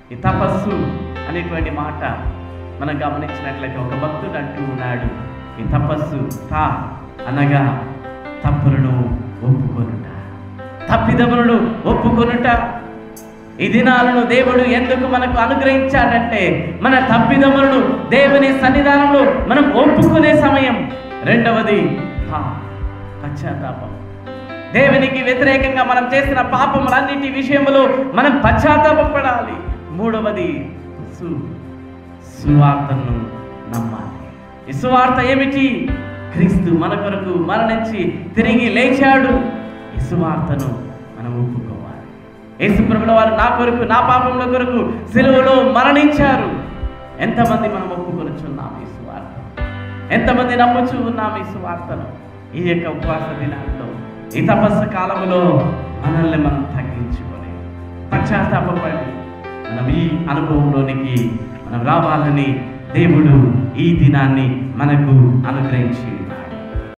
ఈ తపస్సు అనేటువంటి మాట మనం గమనించినట్లయితే ఒక భక్తుడు అంటూ ఉన్నాడు ఈ తపస్సు తా అనగా తప్పులను ఒప్పుకొనుట తప్పిదములను ఒప్పుకొనుట ఈ దినాలను దేవుడు ఎందుకు మనకు అనుగ్రహించాడంటే మన తప్పిదములను దేవుని సన్నిధానంలో మనం ఒప్పుకునే సమయం రెండవది హా, పశ్చాత్తాపం దేవునికి వ్యతిరేకంగా మనం చేసిన పాపములన్నిటి విషయంలో మనం పశ్చాత్తాపపడాలి మూడవది సు సువార్తను నమ్మాలి ఈ సువార్త ఏమిటి క్రీస్తు మన కొరకు మరణించి తిరిగి లేచాడు ఈ సువార్తను మనం ఒప్పుకోవాలి యేసుప్రభుల వారు నా కొరకు నా పాపముల కొరకు సిలువలో మరణించారు ఎంతమంది మనం ఒప్పుకొనుచున్నాం ఈ సువార్త ఎంతమంది నమ్ముచు ఉన్నాం ఈ సువార్తను ఈ యొక్క ఉపవాస దినాల్లో ఈ తపస్సు కాలంలో మనల్ని మనం తగ్గించుకొని పశ్చాత్తాపడి మనం ఈ అనుభవంలోనికి మనం రావాలని దేవుడు ఈ దినాన్ని మనకు అనుగ్రహించి